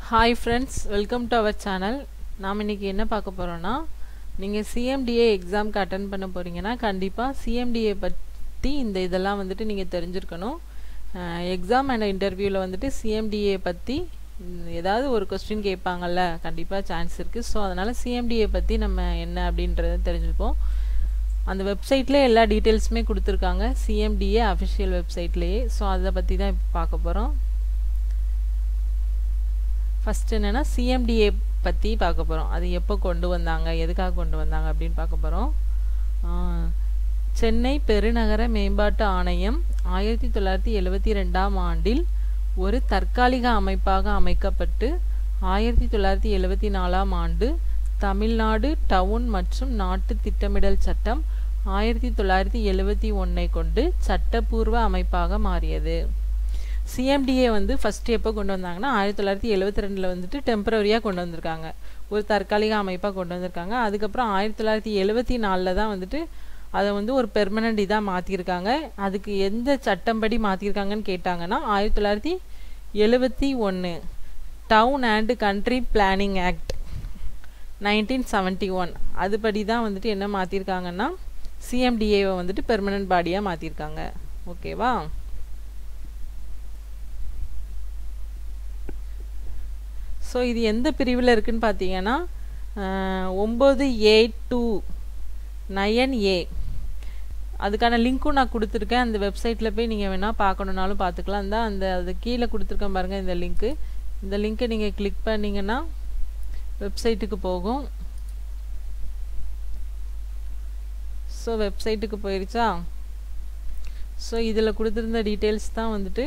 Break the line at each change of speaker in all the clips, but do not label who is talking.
hi friends welcome to our channel நாம் இன்றைக்கி என்ன பார்க்க போகிறோன்னா நீங்கள் சிஎம்டிஏ எக்ஸாம்க்கு அட்டன் பண்ண போகிறீங்கன்னா கண்டிப்பாக சிஎம்டிஏ பற்றி இந்த இதெல்லாம் வந்துட்டு நீங்கள் தெரிஞ்சிருக்கணும் எக்ஸாம் அண்ட் இன்டர்வியூவில் வந்துட்டு சிஎம்டிஏ பற்றி ஏதாவது ஒரு கொஸ்டின் கேட்பாங்கல்ல கண்டிப்பாக சான்ஸ் இருக்குது ஸோ அதனால் சிஎம்டிஏ பற்றி நம்ம என்ன அப்படின்றத தெரிஞ்சுப்போம் அந்த வெப்சைட்லேயே எல்லா டீட்டெயில்ஸுமே கொடுத்துருக்காங்க சிஎம்டிஏ அஃபிஷியல் வெப்சைட்லேயே ஸோ அதை பற்றி தான் இப்போ பார்க்க போகிறோம் ஃபஸ்ட்டு என்னென்னா சிஎம்டிஏ பற்றி பார்க்க போகிறோம் அது எப்போ கொண்டு வந்தாங்க எதுக்காக கொண்டு வந்தாங்க அப்படின்னு பார்க்க போகிறோம் சென்னை பெருநகர மேம்பாட்டு ஆணையம் ஆயிரத்தி தொள்ளாயிரத்தி எழுவத்தி ரெண்டாம் ஆண்டில் ஒரு தற்காலிக அமைப்பாக அமைக்கப்பட்டு ஆயிரத்தி தொள்ளாயிரத்தி எழுவத்தி நாலாம் ஆண்டு தமிழ்நாடு டவுன் மற்றும் நாட்டு திட்டமிடல் சட்டம் ஆயிரத்தி தொள்ளாயிரத்தி எழுவத்தி ஒன்றை கொண்டு சட்டப்பூர்வ அமைப்பாக மாறியது சிஎம்டிஏ வந்து ஃபஸ்ட்டு எப்போ கொண்டு வந்தாங்கன்னா ஆயிரத்தி தொள்ளாயிரத்தி எழுவத்தி ரெண்டில் வந்துட்டு டெம்பரரியாக கொண்டு வந்திருக்காங்க ஒரு தற்காலிக அமைப்பாக கொண்டு வந்திருக்காங்க அதுக்கப்புறம் ஆயிரத்தி தொள்ளாயிரத்தி எழுவத்தி நாலில் தான் வந்துட்டு அதை வந்து ஒரு பெர்மனண்ட் இதாக மாற்றிருக்காங்க அதுக்கு எந்த சட்டம்படி மாற்றிருக்காங்கன்னு கேட்டாங்கன்னா ஆயிரத்தி தொள்ளாயிரத்தி எழுவத்தி ஒன்று town and country planning act nineteen seventy one அதுபடி தான் வந்துட்டு என்ன மாற்றிருக்காங்கன்னா சிஎம்டிஏவை வந்துட்டு பெர்மனன்ட் பாடியாக மாற்றிருக்காங்க ஓகேவா ஸோ இது எந்த பிரிவில் இருக்குதுன்னு பார்த்தீங்கன்னா ஒம்பது ஏ டூ நயன் ஏ அதுக்கான லிங்க்கும் நான் கொடுத்துருக்கேன் அந்த வெப்சைட்டில் போய் நீங்கள் வேணால் பார்க்கணுன்னாலும் பார்த்துக்கலாம் தான் அந்த அது கீழே கொடுத்துருக்கேன் பாருங்கள் இந்த லிங்க்கு இந்த லிங்க்கை நீங்கள் கிளிக் பண்ணிங்கன்னா வெப்சைட்டுக்கு போகும் ஸோ வெப்சைட்டுக்கு போயிடுச்சா ஸோ இதில் கொடுத்துருந்த டீட்டெயில்ஸ் தான் வந்துட்டு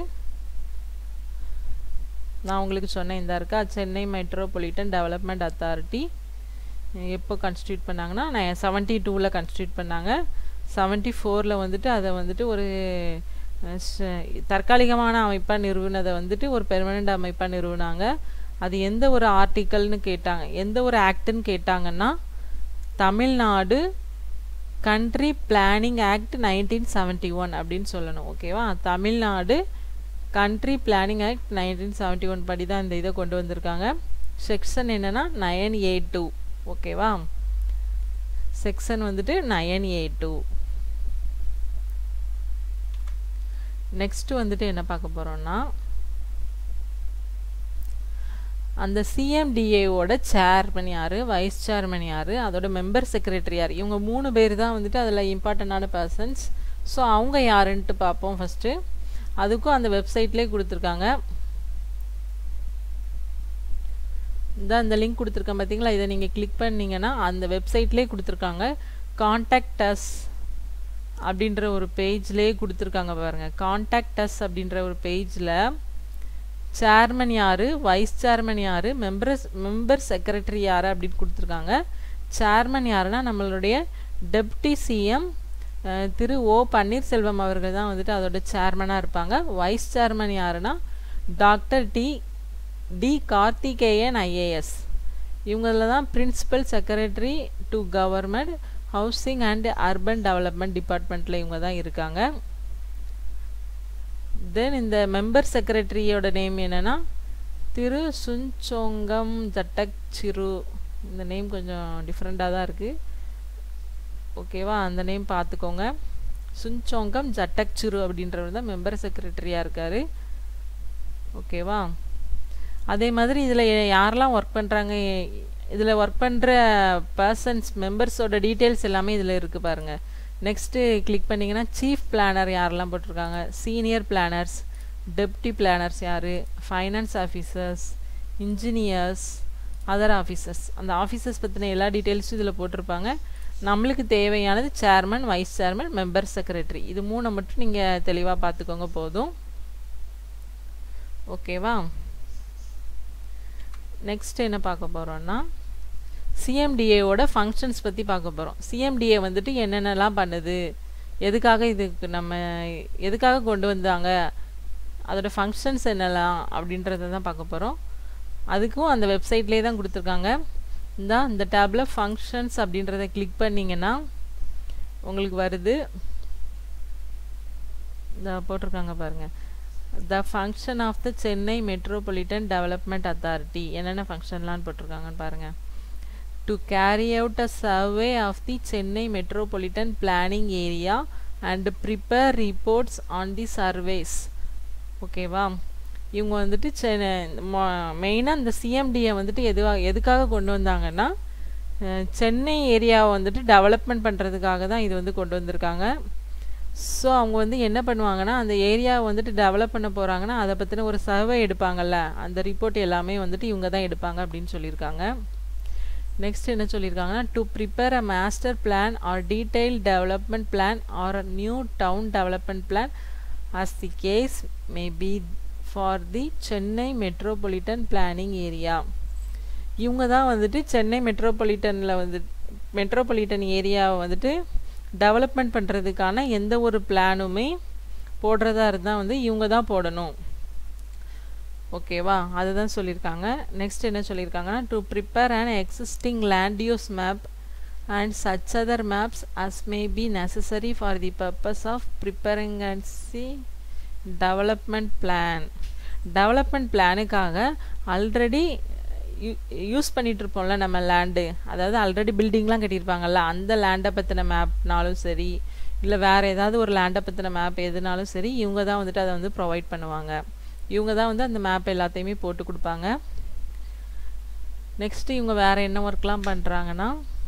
நான் உங்களுக்கு சொன்னேன் இந்த இருக்கா சென்னை மெட்ரோபாலிட்டன் டெவலப்மெண்ட் அத்தாரிட்டி எப்போ கன்ஸ்டியூட் பண்ணாங்கன்னா நான் செவன்ட்டி டூவில் கன்ஸ்டியூட் பண்ணாங்க செவன்ட்டி ஃபோரில் வந்துட்டு அதை வந்துட்டு ஒரு தற்காலிகமான அமைப்பாக நிறுவனதை வந்துட்டு ஒரு பெர்மனண்ட் அமைப்பாக நிறுவனாங்க அது எந்த ஒரு ஆர்டிக்கல்னு கேட்டாங்க எந்த ஒரு ஆக்டுன்னு கேட்டாங்கன்னா Tamil Nadu country planning act nineteen seventy one அப்படின்னு சொல்லணும் ஓகேவா Tamil Nadu country planning act nineteen seventy one படி தான் இந்த இதை கொண்டு வந்திருக்காங்க செக்ஷன் என்னென்னா நயன் ஏ டூ ஓகேவா செக்ஷன் வந்துட்டு நயன் ஏ டூ நெக்ஸ்ட்டு வந்துட்டு என்ன பார்க்க போகிறோம்னா அந்த சிஎம்டிஏவோட சேர்மன் யார் வைஸ் சேர்மன் யார் அதோட மெம்பர் செக்ரட்டரி யார் இவங்க மூணு பேர் தான் வந்துட்டு அதில் இம்பார்ட்டண்டான பர்சன்ஸ் ஸோ அவங்க யாருன்ட்டு பார்ப்போம் ஃபஸ்ட்டு அதுக்கும் அந்த வெப்சைட்லேயே கொடுத்துருக்காங்க இந்த அந்த லிங்க் கொடுத்துருக்கேன் பார்த்தீங்களா இதை நீங்கள் கிளிக் பண்ணிங்கன்னா அந்த வெப்சைட்லேயே கொடுத்துருக்காங்க காண்டாக்ட் அஸ் அப்படின்ற ஒரு பேஜ்லேயே கொடுத்துருக்காங்க பாருங்கள் காண்டாக்ட் அஸ் அப்படின்ற ஒரு பேஜில் சேர்மன் யார் வைஸ் சேர்மன் யார் மெம்பர்ஸ் மெம்பர் செக்ரட்டரி யார் அப்படின்னு கொடுத்துருக்காங்க சேர்மன் யாருன்னா நம்மளுடைய டெப்டி சிஎம் திரு ஓ பன்னீர்செல்வம் அவர்கள் தான் வந்துட்டு அதோட சேர்மனாக இருப்பாங்க வைஸ் சேர்மன் யாருன்னா doctor T T Karthikeyan IAS இவங்களில் தான் principal secretary to government housing and urban development டிபார்ட்மெண்ட்டில் இவங்க தான் இருக்காங்க தென் இந்த மெம்பர் செக்ரட்டரியோட நேம் என்னென்னா திரு சுஞ்சோங்கம் ஜட்டக் சிறு இந்த நேம் கொஞ்சம் டிஃப்ரெண்ட்டாக தான் இருக்குது ஓகேவா அந்த நேம் பார்த்துக்கோங்க சுஞ்சோங்கம் ஜட்டக் சிறு அப்படின்றவர் தான் மெம்பர் செக்ரட்டரியாக இருக்கார் ஓகேவா அதே மாதிரி இதில் யாரெல்லாம் ஒர்க் பண்ணுறாங்க இதில் ஒர்க் பண்ணுற பர்சன்ஸ் மெம்பர்ஸோட டீட்டெயில்ஸ் எல்லாமே இதில் இருக்குது பாருங்கள் நெக்ஸ்ட்டு கிளிக் பண்ணிங்கன்னா சீஃப் பிளானர் யாரெல்லாம் போட்டிருக்காங்க சீனியர் பிளானர்ஸ் டெப்டி பிளானர்ஸ் யார் finance officers engineers other officers அந்த ஆஃபீஸர்ஸ் பற்றின எல்லா டீட்டெயில்ஸும் இதில் போட்டிருப்பாங்க நம்மளுக்கு தேவையானது chairman vice chairman member secretary இது மூணை மட்டும் நீங்கள் தெளிவாக பார்த்துக்கோங்க போதும் ஓகேவா நெக்ஸ்ட் என்ன பார்க்க போகிறோன்னா சிஎம்டிஏவோட ஃபங்க்ஷன்ஸ் பற்றி பார்க்க போகிறோம் சிஎம்டிஏ வந்துட்டு என்னென்னலாம் பண்ணுது எதுக்காக இதுக்கு நம்ம எதுக்காக கொண்டு வந்தாங்க அதோட ஃபங்க்ஷன்ஸ் என்னெல்லாம் அப்படின்றத தான் பார்க்க போகிறோம் அதுக்கும் அந்த வெப்சைட்லேயே தான் கொடுத்துருக்காங்க இந்த இந்த டேப்பில் ஃபங்க்ஷன்ஸ் அப்படின்றத கிளிக் பண்ணிங்கன்னா உங்களுக்கு வருது இந்த போட்டிருக்காங்க பாருங்கள் the function of the Chennai metropolitan development authority என்னென்ன ஃபங்க்ஷன்லாம் போட்டிருக்காங்கன்னு பாருங்கள் to carry out a survey of the Chennai metropolitan planning area and prepare reports on the surveys ஓகேவா இவங்க வந்துட்டு சென்னை மெயினாக இந்த சிஎம்டியை வந்துட்டு எதுவாக எதுக்காக கொண்டு வந்தாங்கன்னா சென்னை ஏரியாவை வந்துட்டு டெவலப்மெண்ட் பண்ணுறதுக்காக தான் இது வந்து கொண்டு வந்திருக்காங்க ஸோ அவங்க வந்து என்ன பண்ணுவாங்கன்னா அந்த ஏரியாவை வந்துட்டு டெவலப் பண்ண போகிறாங்கன்னா அதை பற்றின ஒரு சர்வே எடுப்பாங்கல்ல அந்த ரிப்போர்ட் எல்லாமே வந்துட்டு இவங்க தான் எடுப்பாங்க அப்படின்னு சொல்லியிருக்காங்க நெக்ஸ்ட் என்ன சொல்லியிருக்காங்கன்னா to prepare a master plan or detail development plan or a new town development plan as the case may be for the Chennai metropolitan planning area இவங்க தான் வந்துட்டு சென்னை மெட்ரோபாலிட்டனில் வந்து மெட்ரோபாலிட்டன் ஏரியாவை வந்துட்டு டெவலப்மெண்ட் பண்ணுறதுக்கான எந்த ஒரு பிளானுமே போடுறதா இருந்தால் வந்து இவங்க தான் போடணும் ஓகேவா அதுதான் சொல்லியிருக்காங்க நெக்ஸ்ட் என்ன சொல்லியிருக்காங்கன்னா to prepare an existing land use map and such other maps as may be necessary for the purpose of preparing and C development plan development பிளானுக்காக ஆல்ரெடி யூஸ் பண்ணிட்டு இருப்போம்ல நம்ம லேண்டு அதாவது ஆல்ரெடி பில்டிங்லாம் கட்டியிருப்பாங்கல்ல அந்த லேண்டை பற்றின மேப்னாலும் சரி இல்லை வேறு ஏதாவது ஒரு லேண்டை பற்றின மேப் எதுனாலும் சரி இவங்க தான் வந்துட்டு அதை வந்து ப்ரொவைட் பண்ணுவாங்க இவங்க தான் வந்து அந்த மேப் எல்லாத்தையுமே போட்டு கொடுப்பாங்க நெக்ஸ்ட்டு இவங்க வேறு என்ன ஒர்க்லாம் பண்ணுறாங்கன்னா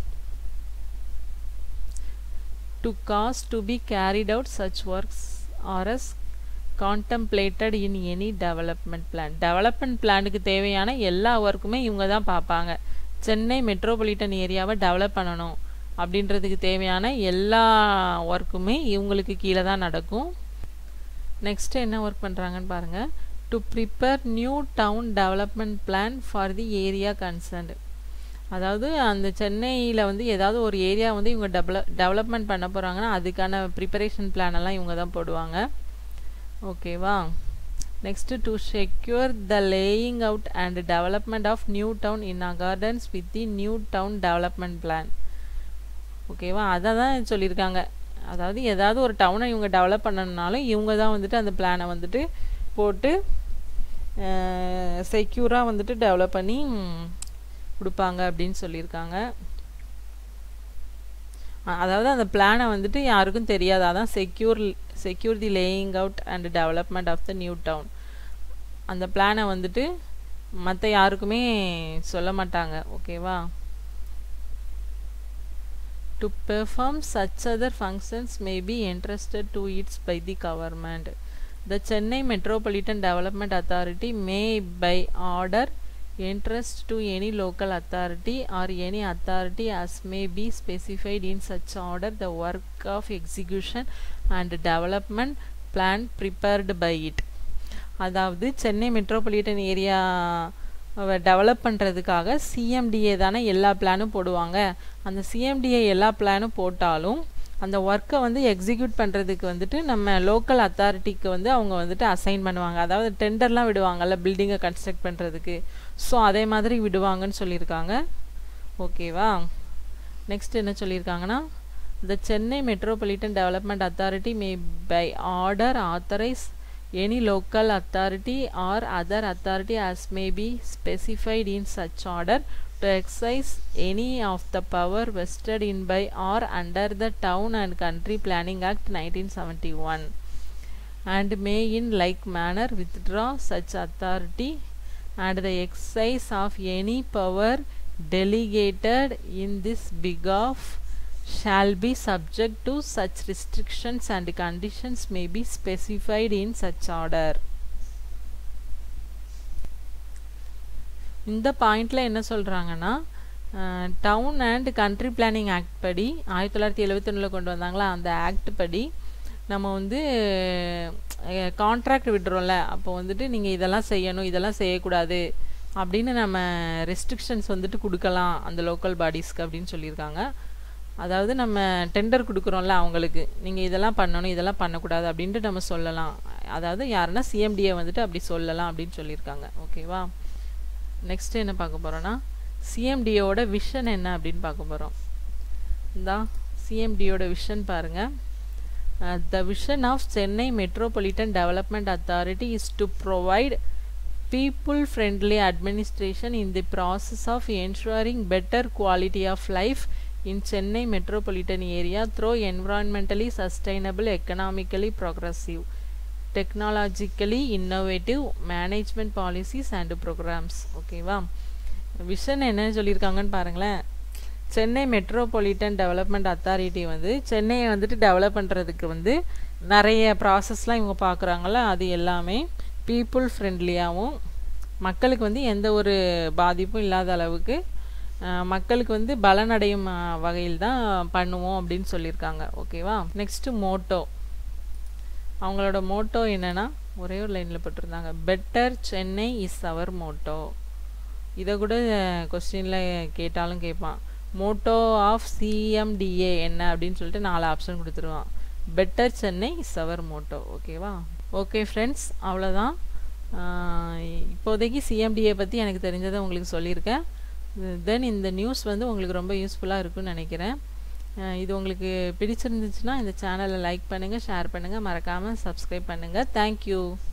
to cause to be carried out such works are as contemplated in any development plan development பிளானுக்கு தேவையான எல்லா ஒர்க்குமே இவங்க தான் பார்ப்பாங்க சென்னை மெட்ரோபாலிட்டன் ஏரியாவை டெவலப் பண்ணணும் அப்படின்றதுக்கு தேவையான எல்லா ஒர்க்குமே இவங்களுக்கு கீழே தான் நடக்கும் நெக்ஸ்ட் என்ன ஒர்க் பண்ணுறாங்கன்னு பாருங்கள் to prepare new town development plan for the area concerned அதாவது அந்த சென்னையில் வந்து ஏதாவது ஒரு ஏரியா வந்து இவங்க டெவல டெவலப்மெண்ட் பண்ண போகிறாங்கன்னா அதுக்கான ப்ரிப்பரேஷன் பிளான் எல்லாம் இவங்க தான் போடுவாங்க ஓகேவா next to secure the laying out and development of new town in accordance with the new town development plan ஓகேவா அதை தான் சொல்லியிருக்காங்க அதாவது ஏதாவது ஒரு டவுனை இவங்க டெவலப் பண்ணணுனாலும் இவங்க தான் வந்துட்டு அந்த பிளானை வந்துட்டு போட்டு செக்யூராக வந்துட்டு டெவலப் பண்ணி கொடுப்பாங்க அப்படின்னு சொல்லியிருக்காங்க அதாவது அந்த பிளானை வந்துட்டு யாருக்கும் தெரியாது அதான் secure secure the laying out and development of the new town அந்த பிளானை வந்துட்டு மற்ற யாருக்குமே சொல்ல மாட்டாங்க ஓகேவா to perform such other functions may be entrusted to its by the government the Chennai metropolitan development authority may by order interest to any local authority or any authority as may be specified in such order the work of execution and development plan prepared by it அதாவது Chennai metropolitan area develop பண்ணுறதுக்காக CMDA தானே எல்லா பிளானும் போடுவாங்க அந்த CMDA எல்லா பிளானும் போட்டாலும் அந்த ஒர்க்கை வந்து எக்ஸிக்யூட் பண்ணுறதுக்கு வந்துட்டு நம்ம லோக்கல் அத்தாரிட்டிக்கு வந்து அவங்க வந்துட்டு அசைன் பண்ணுவாங்க அதாவது டெண்டர்லாம் விடுவாங்கல்ல பில்டிங்கை கன்ஸ்ட்ரக்ட் பண்ணுறதுக்கு ஸோ அதே மாதிரி விடுவாங்கன்னு சொல்லியிருக்காங்க ஓகேவா நெக்ஸ்ட் என்ன சொல்லியிருக்காங்கன்னா the Chennai metropolitan development authority may by order authorise any local authority or other authority as may be specified in such order to exercise any of the power vested in by or under the Town and Country Planning Act 1971 and may in like manner withdraw such authority and the exercise of any power delegated in this behalf shall be subject to such restrictions and conditions may be specified in such order இந்த பாயிண்டில் என்ன சொல்கிறாங்கன்னா town and country planning act படி ஆயிரத்தி தொள்ளாயிரத்தி எழுபத்தொன்னில் கொண்டு வந்தாங்களா அந்த ஆக்ட் படி நம்ம வந்து கான்ட்ராக்ட் விடுறோம்ல அப்போ வந்துட்டு நீங்கள் இதெல்லாம் செய்யணும் இதெல்லாம் செய்யக்கூடாது அப்படின்னு நம்ம ரெஸ்ட்ரிக்ஷன்ஸ் வந்துட்டு கொடுக்கலாம் அந்த லோக்கல் பாடிஸ்க்கு அப்படின்னு சொல்லியிருக்காங்க அதாவது நம்ம டெண்டர் கொடுக்குறோம்ல அவங்களுக்கு நீங்கள் இதெல்லாம் பண்ணணும் இதெல்லாம் பண்ணக்கூடாது அப்படின்ட்டு நம்ம சொல்லலாம் அதாவது யாருன்னா சிஎம்டிஏ வந்துட்டு அப்படி சொல்லலாம் அப்படின்னு சொல்லியிருக்காங்க ஓகேவா நெக்ஸ்ட் என்ன பார்க்க போகிறோன்னா சிஎம்டியோட விஷன் என்ன அப்படின்னு பார்க்க போகிறோம் இந்தா சிஎம்டியோட விஷன் பாருங்கள் the vision of Chennai metropolitan development authority is to provide people friendly administration in the process of ensuring better quality of life in Chennai metropolitan area through environmentally sustainable economically progressive technologically innovative management policies and programs ஓகேவா vision என்ன சொல்லியிருக்காங்கன்னு பாருங்களேன் Chennai metropolitan development authority வந்து சென்னையை வந்துட்டு develop பண்ணுறதுக்கு வந்து நிறைய ப்ராசஸ்லாம் இவங்க பார்க்குறாங்கள அது எல்லாமே பீப்புள் ஃப்ரெண்ட்லியாகவும் மக்களுக்கு வந்து எந்த ஒரு பாதிப்பும் இல்லாத அளவுக்கு மக்களுக்கு வந்து பலனடையும் வகையில் தான் பண்ணுவோம் அப்படின்னு சொல்லியிருக்காங்க ஓகேவா நெக்ஸ்ட்டு மோட்டோ அவங்களோட மோட்டோ என்னென்னா ஒரே ஒரு லைனில் போட்டிருந்தாங்க better Chennai is our motto இதை கூட கொஸ்டினில் கேட்டாலும் கேட்பான் மோட்டோ ஆஃப் சிஎம்டிஏ என்ன அப்படின்னு சொல்லிட்டு நாலு ஆப்ஷன் கொடுத்துருவான் better Chennai is our motto ஓகேவா ஓகே ஃப்ரெண்ட்ஸ் அவ்வளோதான் இப்போதைக்கு சிஎம்டிஏ பற்றி எனக்கு தெரிஞ்சதை உங்களுக்கு சொல்லியிருக்கேன் தென் இந்த நியூஸ் வந்து உங்களுக்கு ரொம்ப யூஸ்ஃபுல்லாக இருக்குன்னு நினைக்கிறேன் இது உங்களுக்கு பிடிச்சிருந்துச்சுன்னா இந்த சேனலை லைக் பண்ணுங்கள் ஷேர் பண்ணுங்கள் மறக்காமல் சப்ஸ்கிரைப் பண்ணுங்கள் தேங்க்யூ